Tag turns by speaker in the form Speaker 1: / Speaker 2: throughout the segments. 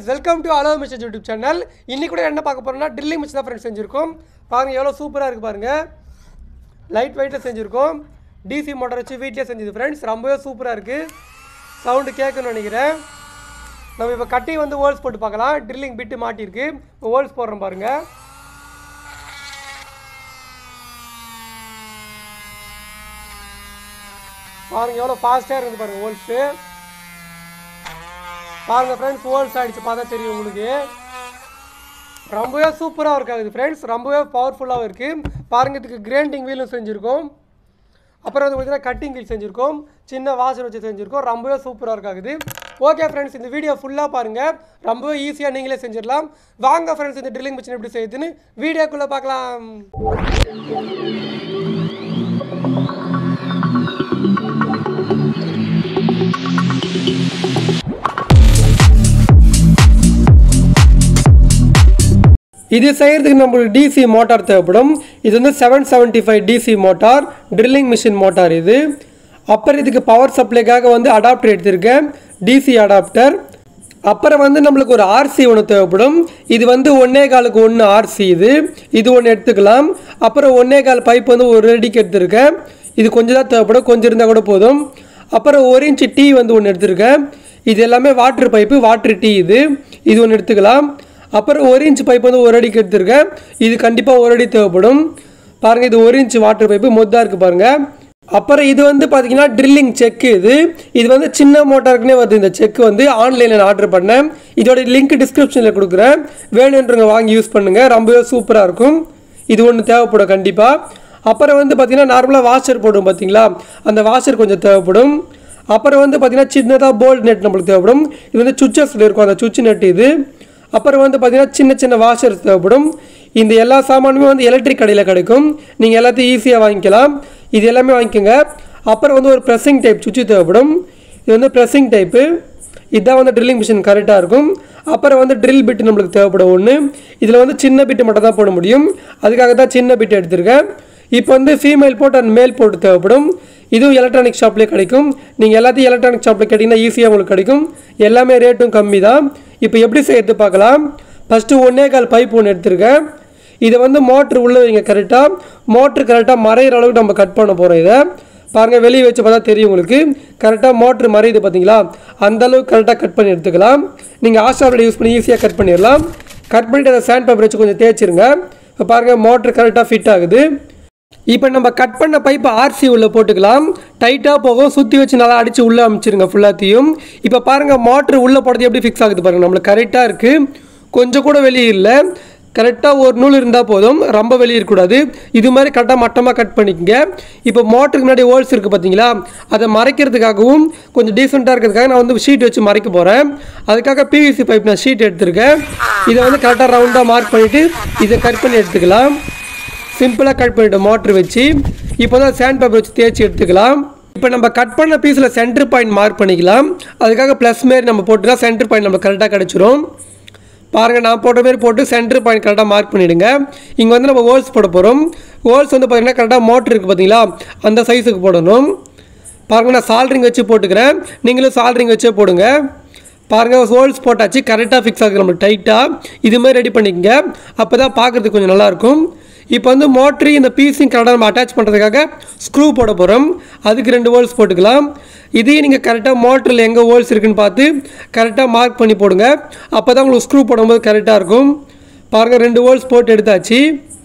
Speaker 1: friends welcome to hello mission YouTube channel இன்னைக்கு கூட என்ன பார்க்க போறோம்னா ட்ரில்லிங் மிஷின் தான் ஃப்ரெண்ட்ஸ் செஞ்சுருக்கோம் பாருங்க எவ்வளோ சூப்பராக இருக்குது பாருங்க லைட் வெயிட்டில் செஞ்சுருக்கோம் டிசி மோட்டார் வச்சு வீட்டிலே செஞ்சது ஃப்ரெண்ட்ஸ் ரொம்பவே சூப்பராக இருக்குது சவுண்டு கேட்கணும்னு நினைக்கிறேன் நம்ம இப்போ கட்டி வந்து ஹோல்ஸ் போட்டு பார்க்கலாம் ட்ரில்லிங் பிட்டு மாட்டியிருக்கு இப்போ ஹோல்ஸ் போடுறோம் பாருங்கள் பாருங்க எவ்வளோ ஃபாஸ்ட்டாக இருக்குது பாருங்க ஹோல்ஸு பாருங்க ஃப்ரெண்ட்ஸ் ஹோல்ஸ் ஆகிடுச்சு பார்த்தா தெரியும் உங்களுக்கு ரொம்பவே சூப்பராக இருக்காது ஃப்ரெண்ட்ஸ் ரொம்பவே பவர்ஃபுல்லாகவும் இருக்குது பாருங்க இதுக்கு கிரைண்டிங் வீலும் செஞ்சுருக்கோம் அப்புறம் வந்து பார்த்தீங்கன்னா கட்டிங் வீல் செஞ்சுருக்கோம் சின்ன வாசல் வச்சு செஞ்சுருக்கோம் ரொம்பவே சூப்பராக இருக்காது ஓகே ஃப்ரெண்ட்ஸ் இந்த வீடியோ ஃபுல்லாக பாருங்கள் ரொம்பவே ஈஸியாக நீங்களே செஞ்சிடலாம் வாங்க ஃப்ரெண்ட்ஸ் இந்த ட்ரில்லிங் மிஷின் எப்படி செய்யுதுன்னு வீடியோக்குள்ளே பார்க்கலாம் இது செய்கிறதுக்கு நம்மளுக்கு டிசி மோட்டார் தேவைப்படும் இது வந்து seven seventy five DC motor drilling machine motor இது அப்புறம் இதுக்கு பவர் சப்ளைக்காக வந்து அடாப்டர் எடுத்திருக்கேன் டிசி அடாப்டர் அப்புறம் வந்து நம்மளுக்கு ஒரு ஆர்சி ஒன்று தேவைப்படும் இது வந்து ஒன்னே காலுக்கு ஒன்று ஆர்சி இது இது ஒன்று எடுத்துக்கலாம் அப்புறம் ஒன்னே கால் பைப் வந்து ஒரு அடிக்கு எடுத்திருக்கேன் இது கொஞ்சம் தான் தேவைப்படும் கொஞ்சம் இருந்தால் கூட போதும் அப்புறம் ஒரு இன்ச்சு டீ வந்து ஒன்று எடுத்திருக்கேன் இது எல்லாமே வாட்டர் பைப்பு வாட்டர் டீ இது இது ஒன்று எடுத்துக்கலாம் அப்புறம் ஒரு இன்ச் பைப் வந்து ஒரு அடிக்கு எடுத்திருக்கேன் இது கண்டிப்பாக ஒரு அடி தேவைப்படும் பாருங்கள் இது ஒரு இன்ச் வாட்டர் பைப்பு மொத்தா இருக்குது பாருங்கள் அப்புறம் இது வந்து பார்த்தீங்கன்னா ட்ரில்லிங் செக்கு இது இது வந்து சின்ன மோட்டாருக்குனே வருது இந்த செக் வந்து ஆன்லைனில் நான் ஆர்டர் பண்ணேன் இதோட லிங்க் டிஸ்கிரிப்ஷனில் கொடுக்குறேன் வேணுன்றவங்க வாங்கி யூஸ் பண்ணுங்கள் ரொம்பவே சூப்பராக இருக்கும் இது ஒன்று தேவைப்படும் கண்டிப்பாக அப்புறம் வந்து பார்த்தீங்கன்னா நார்மலாக வாஷர் போடும் பார்த்தீங்களா அந்த வாஷர் கொஞ்சம் தேவைப்படும் அப்புறம் வந்து பார்த்தீங்கன்னா சின்னதாக போல்ட் நெட் நம்மளுக்கு தேவைப்படும் இது வந்து சுவிச்சஸில் இருக்கும் அந்த சுவிட்ச் நெட் இது அப்புறம் வந்து பார்த்தீங்கன்னா சின்ன சின்ன வாஷர்ஸ் தேவைப்படும் இந்த எல்லா சாமானுமே வந்து எலக்ட்ரிக் கடையில் கிடைக்கும் நீங்கள் எல்லாத்தையும் ஈஸியாக வாங்கிக்கலாம் இது எல்லாமே வாங்கிக்கோங்க அப்புறம் வந்து ஒரு ப்ரெஸ்ஸிங் டைப் சுவிட்சு தேவைப்படும் இது வந்து ப்ரெஸ்ஸிங் டைப்பு இதுதான் வந்து ட்ரில்லிங் மிஷின் கரெக்டாக இருக்கும் அப்புறம் வந்து ட்ரில் பிட் நம்மளுக்கு தேவைப்படும் ஒன்று இதில் வந்து சின்ன பிட்டு மட்டும் தான் போட முடியும் அதுக்காக தான் சின்ன பிட் எடுத்திருக்கேன் இப்போ வந்து ஃபீமேல் போட் அண்ட் மேல் போட்டு தேவைப்படும் இதுவும் எலக்ட்ரானிக் ஷாப்லேயே கிடைக்கும் நீங்கள் எல்லாத்தையும் எலக்ட்ரானிக் ஷாப்பில் கேட்டிங்கன்னா ஈஸியாக உங்களுக்கு கிடைக்கும் எல்லாமே ரேட்டும் கம்மி தான் இப்போ எப்படி செய்யறது பார்க்கலாம் ஃபஸ்ட்டு ஒன்றே கால் பைப் ஒன்று எடுத்திருக்கேன் இதை வந்து மோட்ரு உள்ளே வைங்க கரெக்டாக மோட்ரு கரெக்டாக மறையிற அளவுக்கு நம்ம கட் பண்ண போகிறோம் இதை பாருங்கள் வெளியே வச்சு பார்த்தா தெரியும் உங்களுக்கு கரெக்டாக மோட்ரு மறையுது பார்த்தீங்களா அந்த அளவுக்கு கரெக்டாக கட் பண்ணி எடுத்துக்கலாம் நீங்கள் ஆஷாவோட யூஸ் பண்ணி ஈஸியாக கட் பண்ணிடலாம் கட் பண்ணிவிட்டு அதை சாண்ட் பேப்பர் வச்சு கொஞ்சம் தேய்ச்சிருங்க இப்போ பாருங்கள் மோட்ரு கரெக்டாக ஃபிட் ஆகுது இப்போ நம்ம கட் பண்ண பைப்பை ஆர்சி உள்ளே போட்டுக்கலாம் டைட்டாக போகும் சுற்றி வச்சு நல்லா அடித்து உள்ளே அமைச்சிருங்க ஃபுல்லாத்தையும் இப்போ பாருங்கள் மோட்ரு உள்ளே போடுறது எப்படி ஃபிக்ஸ் ஆகுது பாருங்கள் நம்மளுக்கு கரெக்டாக இருக்குது கொஞ்சம் கூட வெளியே இல்லை கரெக்டாக ஒரு நூல் இருந்தால் போதும் ரொம்ப வெளியே இருக்கக்கூடாது இது மாதிரி கரெக்டாக மட்டமாக கட் பண்ணிக்கங்க இப்போ மோட்டருக்கு முன்னாடி ஹோல்ஸ் இருக்குது பார்த்தீங்களா அதை மறைக்கிறதுக்காகவும் கொஞ்சம் டீசெண்டாக இருக்கிறதுக்காக நான் வந்து ஷீட் வச்சு மறைக்க போகிறேன் அதுக்காக பிவிசி பைப் நான் ஷீட் எடுத்திருக்கேன் இதை வந்து கரெக்டாக ரவுண்டாக மார்க் பண்ணிவிட்டு இதை கட் பண்ணி எடுத்துக்கலாம் சிம்பிளாக கட் பண்ணிவிட்டு மோட்ரு வச்சு இப்போ தான் சாண்ட் பேப்பர் வச்சு தேய்ச்சி எடுத்துக்கலாம் இப்போ நம்ம கட் பண்ண பீஸில் சென்டர் பாயிண்ட் மார்க் பண்ணிக்கலாம் அதுக்காக ப்ளஸ் மாரி நம்ம போட்டுக்கலாம் சென்டர் பாயிண்ட் நம்ம கரெக்டாக கிடச்சிரும் பாருங்கள் நான் போட்ட மாரி போட்டு சென்டர் பாயிண்ட் கரெக்டாக மார்க் பண்ணிவிடுங்க இங்கே வந்து நம்ம ஹோல்ஸ் போட போகிறோம் ஹோல்ஸ் வந்து பார்த்திங்கன்னா கரெக்டாக மோட்ரு இருக்குது பார்த்தீங்களா அந்த சைஸுக்கு போடணும் பாருங்கள் நான் சால்ட்ரிங் வச்சு போட்டுக்கிறேன் நீங்களும் சால்ட்ரிங் வச்சே போடுங்க பாருங்கள் ஹோல்ஸ் போட்டாச்சு கரெக்டாக ஃபிக்ஸ் ஆகுது நம்மளுக்கு டைட்டாக இது மாதிரி ரெடி பண்ணிக்கங்க அப்போ தான் பார்க்குறதுக்கு கொஞ்சம் நல்லாயிருக்கும் இப்போ வந்து மோட்ரு இந்த பீஸிங் கரெக்டாக நம்ம அட்டாச் பண்ணுறதுக்காக ஸ்க்ரூ போட போகிறோம் அதுக்கு ரெண்டு ஹோல்ஸ் போட்டுக்கலாம் இதையும் நீங்கள் கரெக்டாக மோட்டரில் எங்கே ஹோல்ஸ் இருக்குன்னு பார்த்து கரெக்டாக மார்க் பண்ணி போடுங்க அப்போ தான் உங்களுக்கு ஸ்க்ரூ போடும்போது கரெக்டாக இருக்கும் பாருங்கள் ரெண்டு ஹோல்ஸ் போட்டு எடுத்தாச்சு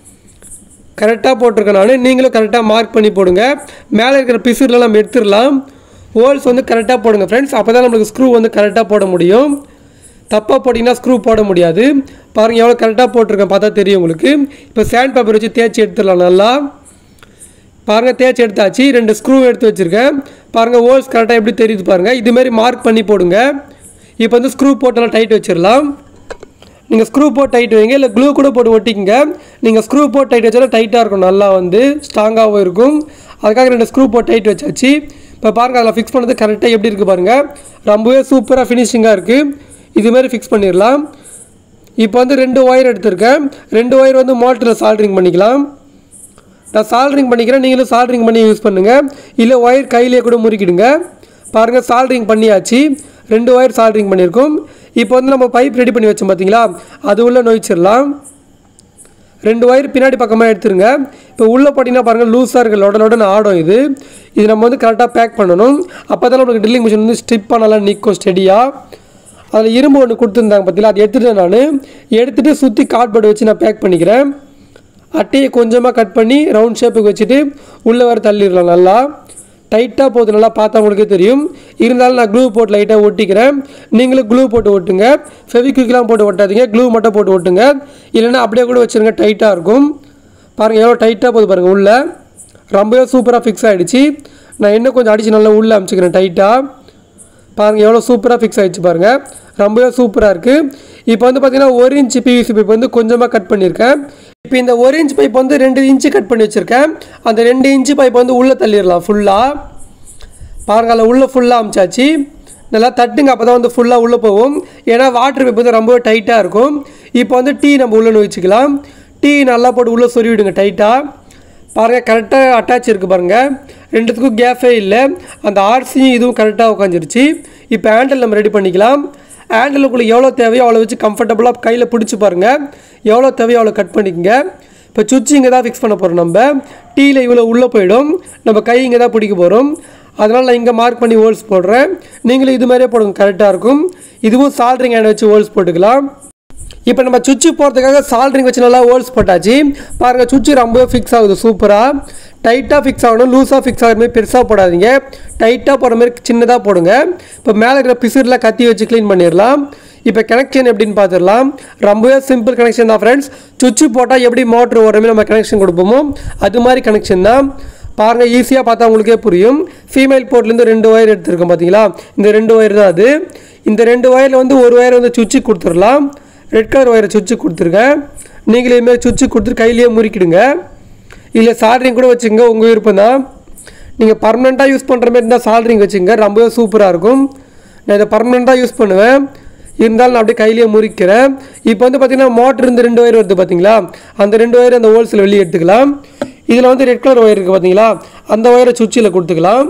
Speaker 1: கரெக்டாக போட்டிருக்கேன் நான் நீங்களும் கரெக்டாக மார்க் பண்ணி போடுங்க மேலே இருக்கிற பிசுரில் நம்ம எடுத்துடலாம் ஹோல்ஸ் வந்து கரெக்டாக போடுங்க ஃப்ரெண்ட்ஸ் அப்போ தான் நம்மளுக்கு ஸ்க்ரூ வந்து கரெக்டாக போட முடியும் தப்பாக போட்டிங்கன்னா ஸ்க்ரூ போட முடியாது பாருங்கள் எவ்வளோ கரெக்டாக போட்டிருக்கேன் பார்த்தா தெரியும் உங்களுக்கு இப்போ சாண்ட் பேப்பர் வச்சு தேய்ச்சி எடுத்துடலாம் நல்லா பாருங்கள் தேய்ச்சி எடுத்தாச்சு ரெண்டு ஸ்க்ரூ எடுத்து வச்சுருக்கேன் பாருங்கள் ஹோல்ஸ் கரெக்டாக எப்படி தெரியுது பாருங்கள் இதுமாரி மார்க் பண்ணி போடுங்க இப்போ வந்து ஸ்க்ரூ போட்டெல்லாம் டைட் வச்சிடலாம் நீங்கள் ஸ்க்ரூ போட்டு டைட் வைங்க இல்லை க்ளூ கூட போட்டு ஒட்டிக்கங்க நீங்கள் ஸ்க்ரூ போட்டு டைட் வச்சாலும் டைட்டாக இருக்கும் நல்லா வந்து ஸ்ட்ராங்காகவும் இருக்கும் அதுக்காக ரெண்டு ஸ்க்ரூ போட்டு டைட் வச்சாச்சு இப்போ பாருங்கள் அதில் ஃபிக்ஸ் பண்ணது கரெக்டாக எப்படி இருக்குது பாருங்கள் ரொம்பவே சூப்பராக ஃபினிஷிங்காக இருக்குது இதுமாரி ஃபிக்ஸ் பண்ணிடலாம் இப்போ வந்து ரெண்டு ஒயர் எடுத்திருக்கேன் ரெண்டு ஒயர் வந்து மோட்டரில் சால்ட்ரிங் பண்ணிக்கலாம் நான் சால்ட்ரிங் பண்ணிக்கிறேன் நீங்களும் சால்ட்ரிங் பண்ணி யூஸ் பண்ணுங்கள் இல்லை ஒயர் கையிலே கூட முறுக்கிடுங்க பாருங்கள் சால்ட்ரிங் பண்ணியாச்சு ரெண்டு ஒயர் சால்ட்ரிங் பண்ணியிருக்கோம் இப்போ வந்து நம்ம பைப் ரெடி பண்ணி வச்சோம் பார்த்தீங்களா அது உள்ள நோய்ச்சிடலாம் ரெண்டு ஒயர் பின்னாடி பக்கமாக எடுத்துருங்க இப்போ உள்ளே போட்டிங்கன்னா பாருங்கள் லூஸாக இருக்குது லொட லொடன்னு ஆடும் இது இது நம்ம வந்து கரெக்டாக பேக் பண்ணணும் அப்போ தான் நம்மளுக்கு ட்ரில்லிங் மிஷின் வந்து ஸ்ட்ரிப் பண்ணலாம் நிற்கும் ஸ்டெடியாக அதில் இரும்பு ஒன்று கொடுத்துருந்தாங்க பார்த்தீங்களா அது எடுத்துகிட்டேன் நான் எடுத்துகிட்டு சுற்றி கார்ட்போர்டு வச்சு நான் பேக் பண்ணிக்கிறேன் அட்டையை கொஞ்சமாக கட் பண்ணி ரவுண்ட் ஷேப்புக்கு வச்சுட்டு உள்ளே வர தள்ளிடலாம் நல்லா டைட்டாக போகுது நல்லா பார்த்தா உங்களுக்கே தெரியும் இருந்தாலும் நான் க்ளூ போட்டு லைட்டாக ஒட்டிக்கிறேன் நீங்களும் க்ளூ போட்டு ஒட்டுங்க ஃபெவிக்விக்லாம் போட்டு ஒட்டாதீங்க க்ளூ மட்டும் போட்டு ஒட்டுங்க இல்லைன்னா அப்படியே கூட வச்சுருங்க டைட்டாக இருக்கும் பாருங்கள் எவ்வளோ டைட்டாக போகுது பாருங்கள் உள்ளே ரொம்பவே சூப்பராக ஃபிக்ஸ் ஆகிடுச்சு நான் இன்னும் கொஞ்சம் அடிச்சு நல்லா உள்ளே அமுச்சிக்கிறேன் டைட்டாக பாருங்கள் எவ்வளோ சூப்பராக ஃபிக்ஸ் ஆகிடுச்சு பாருங்கள் ரொம்பவே சூப்பராக இருக்குது இப்போ வந்து பார்த்தீங்கன்னா ஒரு இன்ச் பிவிசி பைப் வந்து கொஞ்சமாக கட் பண்ணியிருக்கேன் இப்போ இந்த ஒரு இன்ச் பைப் வந்து ரெண்டு இன்ச்சு கட் பண்ணி வச்சுருக்கேன் அந்த ரெண்டு இன்ச்சு பைப் வந்து உள்ளே தள்ளிடலாம் ஃபுல்லாக பாருங்க அதில் உள்ளே ஃபுல்லாக அமிச்சாச்சு நல்லா தட்டுங்க அப்போ தான் வந்து ஃபுல்லாக உள்ளே போகும் ஏன்னா வாட்டர் பைப் வந்து ரொம்பவே டைட்டாக இருக்கும் இப்போ வந்து டீ நம்ம உள்ளே வச்சுக்கலாம் டீ நல்லா போட்டு உள்ளே சொருவிடுங்க டைட்டாக பாருங்கள் கரெக்டாக அட்டாச் இருக்குது பாருங்கள் ரெண்டுத்துக்கும் கேஃபே இல்லை அந்த ஆர்சியும் இதுவும் கரெக்டாக உட்காந்துருச்சு இப்போ ஹேண்டில் நம்ம ரெடி பண்ணிக்கலாம் ஹேண்டிலுக்குள்ளே எவ்வளோ தேவையோ அவ்வளோ வச்சு கம்ஃபர்டபுளாக கையில் பிடிச்சி பாருங்கள் எவ்வளோ தேவையோ அவ்வளோ கட் பண்ணிக்கங்க இப்போ சுவிட்ச் இங்கே தான் ஃபிக்ஸ் பண்ண போகிறோம் நம்ம டீயில் இவ்வளோ உள்ளே போயிடும் நம்ம கை இங்கே தான் பிடிக்க போகிறோம் அதனால் நான் இங்கே மார்க் பண்ணி ஹோல்ஸ் போடுறேன் நீங்களும் இது மாதிரியே போடுங்க கரெக்டாக இருக்கும் இதுவும் சால்ட்ரிங் ஹேண்ட் வச்சு ஹோல்ஸ் போட்டுக்கலாம் இப்போ நம்ம சுவிட்சு போகிறதுக்காக சால்ட்ரிங் வச்சு நல்லா ஹோல்ஸ் போட்டாச்சு பாருங்கள் சுவிட்சு ரொம்பவே ஃபிக்ஸ் ஆகுது சூப்பராக டைட்டாக ஃபிக்ஸ் ஆகணும் லூஸாக ஃபிக்ஸ் ஆகிற மாதிரி பெருசாக போடாதீங்க டைட்டாக போடுற மாதிரி சின்னதாக போடுங்க இப்போ மேலே இருக்கிற பிசுரில் கத்தி வச்சு க்ளீன் பண்ணிடலாம் இப்போ கனெக்ஷன் எப்படின்னு பார்த்துடலாம் ரொம்பவே சிம்பிள் கனெக்ஷன் தான் ஃப்ரெண்ட்ஸ் சுவிட்சு போட்டால் எப்படி மோட்ரு ஓடுற மாதிரி நம்ம கனெக்ஷன் கொடுப்போமோ அது மாதிரி கனெக்ஷன் தான் பாருங்கள் ஈஸியாக பார்த்தா உங்களுக்கே புரியும் ஃபீமேல் போர்ட்லேருந்து ரெண்டு ஒயர் எடுத்திருக்கோம் பார்த்தீங்களா இந்த ரெண்டு ஒயர் தான் அது இந்த ரெண்டு ஒயரில் வந்து ஒரு ஒயர் வந்து சுவிட்சு கொடுத்துடலாம் ரெட் கலர் ஒயரை சுவிட்சு கொடுத்துருக்கேன் நீங்களே இதுமாதிரி சுவிட்சு கொடுத்துட்டு கையிலேயே முறுக்கிடுங்க இல்லை சால்ட்ரிங் கூட வச்சுங்க உங்கள் விருப்பம் தான் நீங்கள் பர்மனெண்ட்டாக யூஸ் பண்ணுற மாதிரி இருந்தால் சால்ட்ரிங் வச்சுங்க ரொம்பவே சூப்பராக இருக்கும் நான் இதை பர்மனெண்ட்டாக யூஸ் பண்ணுவேன் இருந்தாலும் நான் அப்படியே கையிலேயே முறிக்கிறேன் இப்போ வந்து பார்த்தீங்கன்னா மோட்டர் இருந்து ரெண்டு ஒயர் வருது பார்த்தீங்களா அந்த ரெண்டு ஒயர் அந்த ஹோல்ஸில் வெளியே எடுத்துக்கலாம் இதில் வந்து ரெட் கலர் ஒயர் இருக்குது பார்த்தீங்களா அந்த ஒயரை சுவிட்சில் கொடுத்துக்கலாம்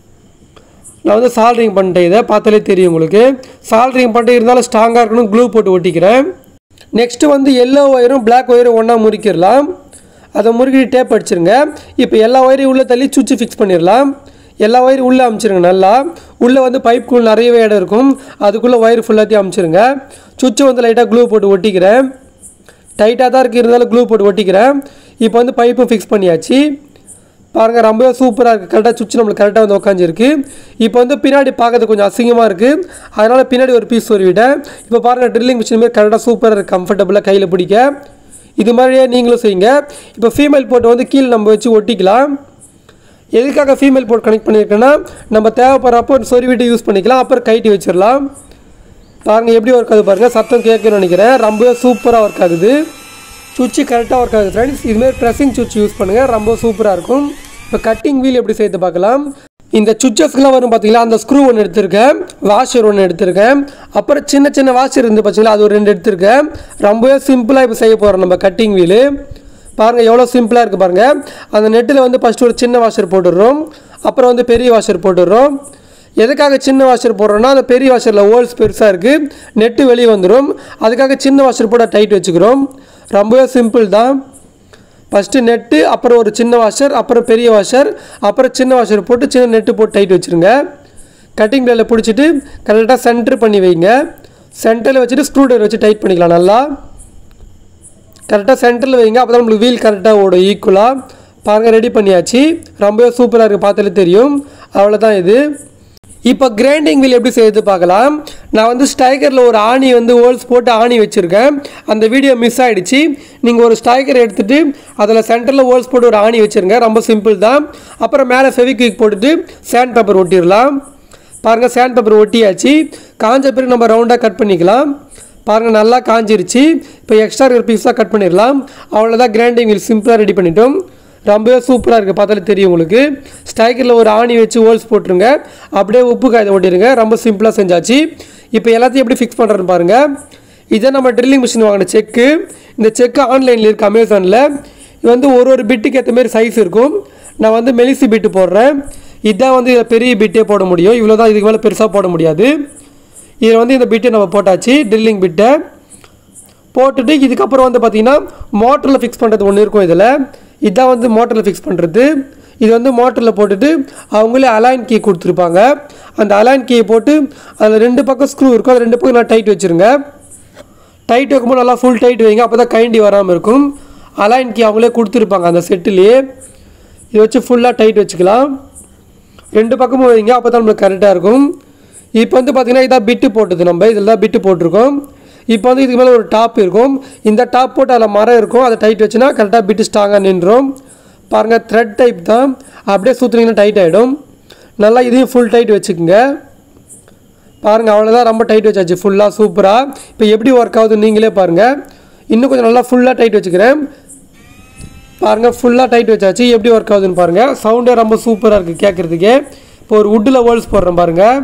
Speaker 1: நான் வந்து சால்ட்ரிங் பண்ணிட்டேன் இதை பார்த்தாலே தெரியும் உங்களுக்கு சால்ட்ரிங் பண்ணிட்டு இருந்தாலும் ஸ்ட்ராங்காக இருக்கணும் க்ளூ போட்டு ஒட்டிக்கிறேன் நெக்ஸ்ட்டு வந்து எல்லோ ஒயரும் பிளாக் ஒயரும் ஒன்றா முறிக்கிடலாம் அதை முறுக்கிட்டு டேப் அடிச்சிருங்க இப்போ எல்லா ஒயரையும் உள்ளே தள்ளி சுவிட்சு ஃபிக்ஸ் பண்ணிடலாம் எல்லா ஒயரும் உள்ளே அமுச்சிருங்க நல்லா உள்ளே வந்து பைப்புக்குள்ள நிறையவே இடம் இருக்கும் அதுக்குள்ளே ஒயர் ஃபுல்லாத்தையும் அமுச்சிருங்க சுவிட்சை வந்து லைட்டாக க்ளூ போட்டு ஒட்டிக்கிறேன் டைட்டாக தான் இருக்குது இருந்தாலும் க்ளூ போட்டு ஒட்டிக்கிறேன் இப்போ வந்து பைப்பும் ஃபிக்ஸ் பண்ணியாச்சு பாருங்கள் ரொம்பவே சூப்பராக இருக்குது கரெக்டாக சுவிட்ச் நம்மளுக்கு கரெக்டாக வந்து உட்காந்துருக்கு இப்போ வந்து பின்னாடி பார்க்கறது கொஞ்சம் அசிங்கமாக இருக்குது அதனால் பின்னாடி ஒரு பீஸ் சொருவிட்டேன் இப்போ பாருங்கள் ட்ரில்லிங் மிஷின் மாதிரி கரெக்டாக சூப்பராக இருக்குது கம்ஃபர்டபுளாக கையில் பிடிக்க இது மாதிரியே நீங்களும் செய்யுங்க இப்போ ஃபீமேல் போட்டு வந்து கீழே நம்ம வச்சு ஒட்டிக்கலாம் எதுக்காக ஃபீமேல் போர்ட் கனெக்ட் பண்ணியிருக்கேன்னா நம்ம தேவைப்படுறப்போ சொருவிட்டு யூஸ் பண்ணிக்கலாம் அப்புறம் கைட்டி வச்சிடலாம் பாருங்கள் எப்படி ஒர்க் ஆகுது பாருங்கள் சத்தம் கேட்குன்னு நினைக்கிறேன் ரொம்பவே சூப்பராக ஒர்க் ஆகுது சுவிட்சு கரெக்டாக ஒர்க் ஆகுது ஃப்ரெண்ட்ஸ் இதுமாரி ப்ரெஸ்ஸிங் சுவிட்ச் யூஸ் பண்ணுங்கள் ரொம்ப சூப்பராக இருக்கும் இப்போ கட்டிங் வீல் எப்படி செய்து பார்க்கலாம் இந்த சுவிச்சஸ்க்குலாம் வரும் பார்த்தீங்களா அந்த ஸ்க்ரூ ஒன்று எடுத்திருக்கேன் வாஷர் ஒன்று எடுத்திருக்கேன் அப்புறம் சின்ன சின்ன வாஷர் இருந்து பார்த்தீங்களா அது ஒரு ரெண்டு எடுத்திருக்கேன் ரொம்பவே சிம்பிளாக இப்போ செய்ய போகிறோம் நம்ம கட்டிங் வீலு பாருங்கள் எவ்வளோ சிம்பிளாக இருக்குது பாருங்கள் அந்த நெட்டில் வந்து ஃபஸ்ட்டு ஒரு சின்ன வாஷர் போட்டுடுறோம் அப்புறம் வந்து பெரிய வாஷர் போட்டுடுறோம் எதுக்காக சின்ன வாஷர் போடுறோம்னா அந்த பெரிய வாஷரில் ஹோல்ஸ் பெருசாக இருக்குது நெட்டு வெளியே வந்துடும் அதுக்காக சின்ன வாஷர் போட டைட் வச்சுக்கிறோம் ரொம்பவே சிம்பிள் தான் ஃபஸ்ட்டு நெட்டு அப்புறம் ஒரு சின்ன வாஷர் அப்புறம் பெரிய வாஷர் அப்புறம் சின்ன வாஷர் போட்டு சின்ன நெட்டு போட்டு டைட் வச்சுருங்க கட்டிங் பிளேடில் பிடிச்சிட்டு கரெக்டாக சென்டர் பண்ணி வைங்க சென்டரில் வச்சுட்டு ஸ்க்ரூ ட்ரைவர் வச்சு டைட் பண்ணிக்கலாம் நல்லா கரெக்டாக சென்டரில் வைங்க அப்போ தான் நம்மளுக்கு வீல் கரெக்டாக ஓடும் ஈக்குவலாக பாருங்கள் ரெடி பண்ணியாச்சு ரொம்பவே சூப்பராக இருக்குது பார்த்தாலே தெரியும் அவ்வளோதான் இது இப்போ கிரைண்டிங் வீல் எப்படி செய்யுது பார்க்கலாம் நான் வந்து ஸ்டைக்கரில் ஒரு ஆணி வந்து ஹோல்ஸ் போட்டு ஆணி வச்சுருக்கேன் அந்த வீடியோ மிஸ் ஆகிடுச்சு நீங்கள் ஒரு ஸ்டைக்கர் எடுத்துகிட்டு அதில் சென்டரில் ஹோல்ஸ் போட்டு ஒரு ஆணி வச்சுருங்க ரொம்ப சிம்பிள் தான் அப்புறம் மேலே ஃபெவிக்விக் போட்டுட்டு சேண்ட் பேப்பர் ஒட்டிடலாம் பாருங்கள் சேண்ட் பேப்பர் ஒட்டியாச்சு காஞ்ச பிறகு நம்ம ரவுண்டாக கட் பண்ணிக்கலாம் பாருங்கள் நல்லா காஞ்சிருச்சு இப்போ எக்ஸ்ட்ரா இருக்கிற பீஸாக கட் பண்ணிடலாம் அவ்வளோதான் கிரைண்டிங் வீல் சிம்பிளாக ரெடி பண்ணிட்டோம் ரொம்பவே சூப்பராக இருக்குது பார்த்தாலே தெரியும் உங்களுக்கு ஸ்டைக்கரில் ஒரு ஆணி வச்சு ஹோல்ஸ் போட்டுருங்க அப்படியே உப்பு காயத்தை ஓட்டிடுங்க ரொம்ப சிம்பிளாக செஞ்சாச்சு இப்போ எல்லாத்தையும் எப்படி ஃபிக்ஸ் பண்ணுறேன்னு பாருங்கள் இதை நம்ம ட்ரில்லிங் மிஷின் வாங்கின செக்கு இந்த செக்கு ஆன்லைனில் இருக்குது அமேசானில் இது வந்து ஒரு ஒரு பிட்டுக்கு ஏற்ற மாதிரி சைஸ் இருக்கும் நான் வந்து மெலிசி பிட்டு போடுறேன் இதான் வந்து இதில் பெரிய பிட்டே போட முடியும் இவ்வளோ தான் இதுக்கு மேலே பெருசாக போட முடியாது இதில் வந்து இந்த பிட்டை நம்ம போட்டாச்சு ட்ரில்லிங் பிட்டை போட்டுட்டு இதுக்கப்புறம் வந்து பார்த்திங்கன்னா மோட்டரில் ஃபிக்ஸ் பண்ணுறது ஒன்று இருக்கும் இதில் இதான் வந்து மோட்டரில் ஃபிக்ஸ் பண்ணுறது இது வந்து மோட்டரில் போட்டுட்டு அவங்களே அலைன் கீ கொடுத்துருப்பாங்க அந்த அலைன் கீயை போட்டு அதில் ரெண்டு பக்கம் ஸ்க்ரூ இருக்கும் அது ரெண்டு பக்கம் நல்லா டைட் வச்சுருங்க டைட் வைக்கும்போது நல்லா ஃபுல் டைட் வைங்க அப்போ தான் கைண்டி வராமல் இருக்கும் அலைன் கீ அவங்களே கொடுத்துருப்பாங்க அந்த செட்டுலேயே இதை வச்சு ஃபுல்லாக டைட் வச்சுக்கலாம் ரெண்டு பக்கமும் வைங்க அப்போ தான் நம்மளுக்கு கரெக்டாக இருக்கும் இப்போ வந்து பார்த்திங்கன்னா இதான் பிட்டு போட்டது நம்ம இதில் தான் பிட்டு போட்டிருக்கோம் இப்போ வந்து இதுக்கு மேலே ஒரு டாப் இருக்கும் இந்த டாப் போட்டு அதில் மரம் இருக்கும் அதை டைட் வச்சுன்னா கரெக்டாக பிட்டு ஸ்ட்ராங்காக நின்றும் பாருங்கள் த்ரெட் டைப் தான் அப்படியே சுற்றுனீங்கன்னா டைட் ஆகிடும் நல்லா இதையும் ஃபுல் டைட் வச்சுக்கோங்க பாருங்கள் அவ்வளோதான் ரொம்ப டைட் வச்சாச்சு ஃபுல்லாக சூப்பராக இப்போ எப்படி ஒர்க் ஆகுதுன்னு நீங்களே பாருங்கள் இன்னும் கொஞ்சம் நல்லா ஃபுல்லாக டைட் வச்சுக்கிறேன் பாருங்கள் ஃபுல்லாக டைட் வச்சாச்சு எப்படி ஒர்க் ஆகுதுன்னு பாருங்கள் சவுண்டே ரொம்ப சூப்பராக இருக்குது கேட்குறதுக்கே இப்போ ஒரு வுட்டில் ஹோல்ஸ் போடுறேன் பாருங்கள்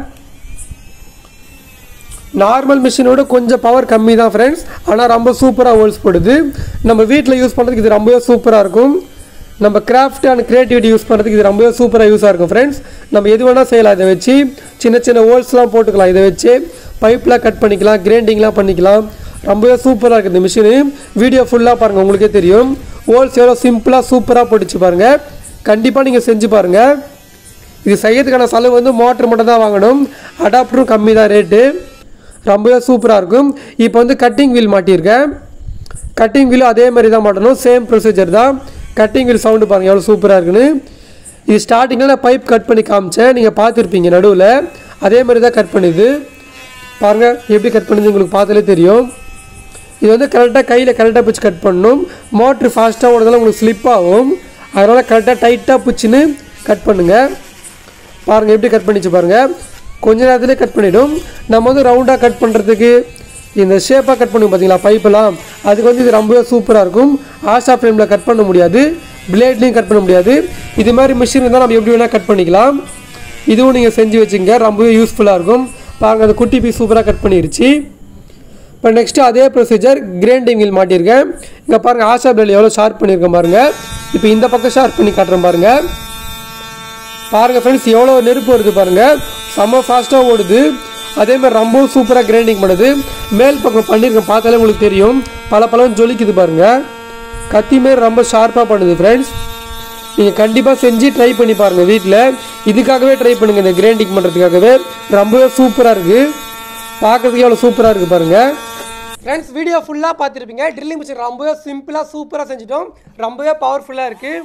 Speaker 1: நார்மல் மிஷினோட கொஞ்சம் பவர் கம்மி தான் ஃப்ரெண்ட்ஸ் ஆனால் ரொம்ப சூப்பராக ஹோல்ஸ் போடுது நம்ம வீட்டில் யூஸ் பண்ணுறதுக்கு இது ரொம்பவே சூப்பராக இருக்கும் நம்ம கிராஃப்ட் அண்ட் க்ரியேட்டிவிட்டி யூஸ் பண்ணுறதுக்கு இது ரொம்பவே சூப்பராக யூஸாக இருக்கும் ஃப்ரெண்ட்ஸ் நம்ம எது வேணால் செய்யலாம் இதை வச்சு சின்ன சின்ன ஹோல்ஸ்லாம் போட்டுக்கலாம் இதை வச்சு பைப்லாம் கட் பண்ணிக்கலாம் கிரைண்டிங்லாம் பண்ணிக்கலாம் ரொம்பவே சூப்பராக இருக்குது இந்த மிஷினு வீடியோ ஃபுல்லாக பாருங்கள் உங்களுக்கே தெரியும் ஹோல்ஸ் எவ்வளோ சிம்பிளாக சூப்பராக போட்டுச்சு பாருங்கள் கண்டிப்பாக நீங்கள் செஞ்சு பாருங்கள் இது செய்யறதுக்கான செலவு வந்து மோட்டர் மட்டும் தான் வாங்கணும் அடாப்டரும் கம்மி தான் ரேட்டு ரொம்பவே சூப்பராக இருக்கும் இப்போ வந்து கட்டிங் வீல் மாட்டியிருக்கேன் கட்டிங் வீலும் அதே மாதிரி தான் மாட்டணும் சேம் ப்ரொசீஜர் தான் கட்டிங் வீல் சவுண்டு பாருங்கள் எவ்வளோ சூப்பராக இருக்குன்னு இது ஸ்டார்டிங்கில் நான் பைப் கட் பண்ணி காமிச்சேன் நீங்கள் பார்த்துருப்பீங்க நடுவில் அதே மாதிரி தான் கட் பண்ணுது பாருங்கள் எப்படி கட் பண்ணுது உங்களுக்கு பார்த்தாலே தெரியும் இது வந்து கரெக்டாக கையில் கரெக்டாக பிடிச்சி கட் பண்ணணும் மோட்ரு ஃபாஸ்ட்டாக ஓடுறதால உங்களுக்கு ஸ்லிப் ஆகும் அதனால் கரெக்டாக டைட்டாக பிடிச்சின்னு கட் பண்ணுங்கள் பாருங்கள் எப்படி கட் பண்ணிச்சு பாருங்கள் கொஞ்ச நேரத்துலேயே கட் பண்ணிடும் நம்ம வந்து ரவுண்டாக கட் பண்ணுறதுக்கு இந்த ஷேப்பாக கட் பண்ணுவோம் பார்த்தீங்களா பைப்பெல்லாம் அதுக்கு வந்து இது ரொம்பவே சூப்பராக இருக்கும் ஆஷா ஃப்ரேமில் கட் பண்ண முடியாது பிளேட்லேயும் கட் பண்ண முடியாது இது மாதிரி மிஷின் இருந்தால் நம்ம எப்படி வேணால் கட் பண்ணிக்கலாம் இதுவும் நீங்கள் செஞ்சு வச்சுங்க ரொம்பவே யூஸ்ஃபுல்லாக இருக்கும் பாருங்கள் அந்த குட்டி பீஸ் சூப்பராக கட் பண்ணிருச்சு இப்போ நெக்ஸ்ட்டு அதே ப்ரொசீஜர் கிரைண்டிங் வீல் மாட்டியிருக்கேன் இங்கே பாருங்கள் ஆஷா பிளேட் எவ்வளோ ஷார்ப் பண்ணியிருக்கேன் பாருங்கள் இப்போ இந்த பக்கம் ஷார்ப் பண்ணி காட்டுறேன் பாருங்கள் பாருங்கள் ஃப்ரெண்ட்ஸ் எவ்வளோ நெருப்பு வருது பாருங்கள் செம்ம ஃபாஸ்ட்டாக ஓடுது அதே மாதிரி ரொம்பவும் சூப்பராக கிரைண்டிங் பண்ணுது மேல் பக்கம் பண்ணியிருக்கேன் பார்த்தாலே உங்களுக்கு தெரியும் பல பழம் ஜொலிக்குது பாருங்கள் கத்தி மாரி ரொம்ப ஷார்ப்பாக பண்ணுது ஃப்ரெண்ட்ஸ் நீங்கள் கண்டிப்பாக செஞ்சு ட்ரை பண்ணி பாருங்கள் வீட்டில் இதுக்காகவே ட்ரை பண்ணுங்கள் இந்த கிரைண்டிங் பண்ணுறதுக்காகவே ரொம்பவே சூப்பராக இருக்குது பார்க்கறதுக்கு எவ்வளோ சூப்பராக இருக்குது பாருங்கள் ஃப்ரெண்ட்ஸ் வீடியோ ஃபுல்லாக பார்த்துருப்பீங்க ட்ரில்லிங் மிஷின் ரொம்பவே சிம்பிளாக சூப்பராக செஞ்சிட்டோம் ரொம்பவே பவர்ஃபுல்லாக இருக்குது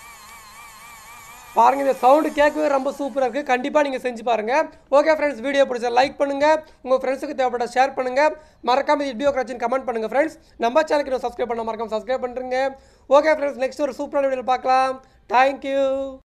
Speaker 1: பாருங்கள் இந்த சவுண்டு கேட்கவே ரொம்ப சூப்பராக இருக்குது கண்டிப்பாக நீங்கள் செஞ்சு பாருங்கள் ஓகே ஃப்ரெண்ட்ஸ் வீடியோ பிடிச்சா லைக் பண்ணுங்கள் உங்கள் ஃப்ரெண்ட்ஸுக்கு தேவைப்பட்ட ஷேர் பண்ணுங்கள் மறக்காம இது வீடியோ கிடச்சின்னு கமெண்ட் பண்ணுங்கள் ஃப்ரெண்ட்ஸ் நம்ம சேனலுக்கு இன்னும் சப்ஸ்கிரைப் பண்ண மறக்காம சப்ஸ்கிரைப் பண்ணுறீங்க ஓகே ஃப்ரெண்ட்ஸ் நெக்ஸ்ட் ஒரு சூப்பரான வீடியோ பார்க்கலாம் தேங்க்யூ